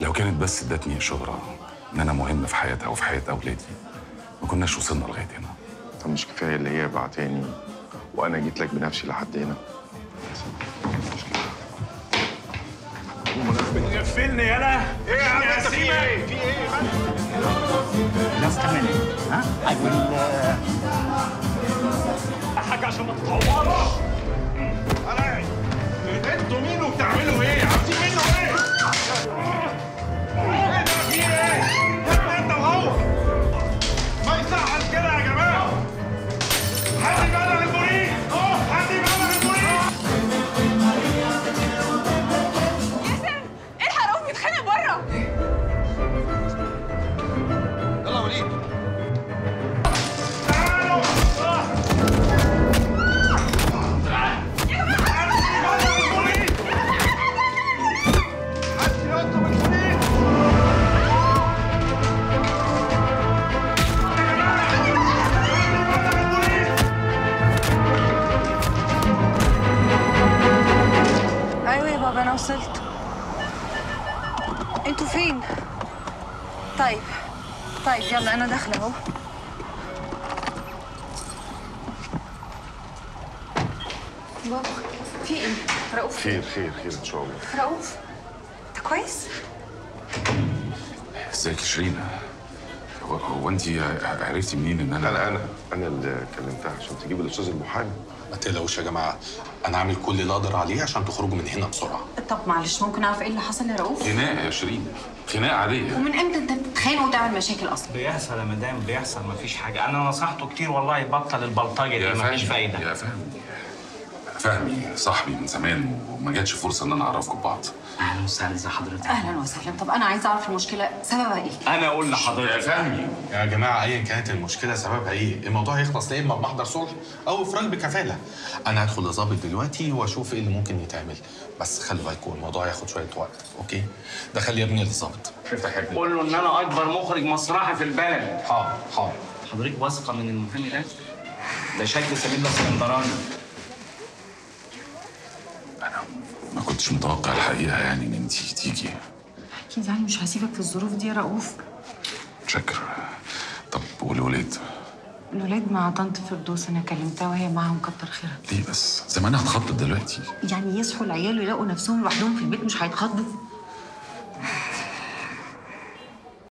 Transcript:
لو كانت بس ادتني اشاره ان انا مهم في حياتها وفي حياه اولادي ما كناش وصلنا لغايه هنا طب مش كفايه اللي هي بعتاني وانا جيت لك بنفسي لحد هنا بتغفلني يالا ايه يا عم انت في ايه؟ في ايه؟ Just a minute. Huh? I will. Uh, حاجه عشان ما تتطورش انا انتوا مين وبتعملوا ايه؟ عاوزين منه ايه؟ ايه ده في ايه؟ يا ابني انت وهو ما يصحش كده يا جماعه حد يبلغ البوليس حد يبلغ البوليس ياسر الحق رؤوف بيتخانق بره يلا وليد تعالوا حد يطلب البوليس ايوه يا بابا انا وصلت انتوا فين طيب طيب يلا انا داخله اهو بابا في ايه رؤوف خير خير خير ان شاء الله رؤوف انت كويس ازيك يا شيرين هو, هو انت عرفتي منين ان انا انا انا انا اللي كلمتها عشان تجيب الاستاذ المحامي ما تقلقوش يا جماعه انا عامل كل اللي اقدر عليه عشان تخرجوا من هنا بسرعه طب معلش ممكن اعرف ايه اللي حصل يا رؤوف؟ خناقه يا شيرين خناقه عاديه ومن امتى انت بتتخانق وتعمل مشاكل اصلا؟ بيحصل يا مدام بيحصل مفيش حاجة أنا نصحته كتير والله يبطل البلطجة دي مفيش فايدة يا فهمي فهمي صاحبي من زمان وما جاتش فرصه ان انا اعرفكم ببعض أهلا وسهلا ازي حضرتك اهلا وسهلا طب انا عايزه اعرف المشكله سببها ايه؟ أنا أقول يا لحضرتك فهمي يا جماعه ايا كانت المشكله سببها ايه الموضوع هيخلص يا اما بمحضر صلح او افراج بكفاله انا هدخل لظابط دلوقتي واشوف ايه اللي ممكن يتعمل بس خلي بالكم الموضوع هياخد شويه وقت اوكي دخل يا ابني للظابط افتح يا ابني قول له إن أنا أكبر مخرج مسرحي في البلد حاضر حاضر حضرتك واثقة من المحامي ده؟ ده شكل سمير الاسكندراني انا ما كنتش متوقع الحقيقه يعني ان انت تيجي اكيد يعني مش هسيبك في الظروف دي يا رؤوف متشكر طب والولاد الولاد مع طنط فردوس انا كلمتها وهي معاهم كتر خيرها ليه بس زمانها اتخطط دلوقتي يعني يصحوا العيال ويلاقوا نفسهم لوحدهم في البيت مش هيتخضوا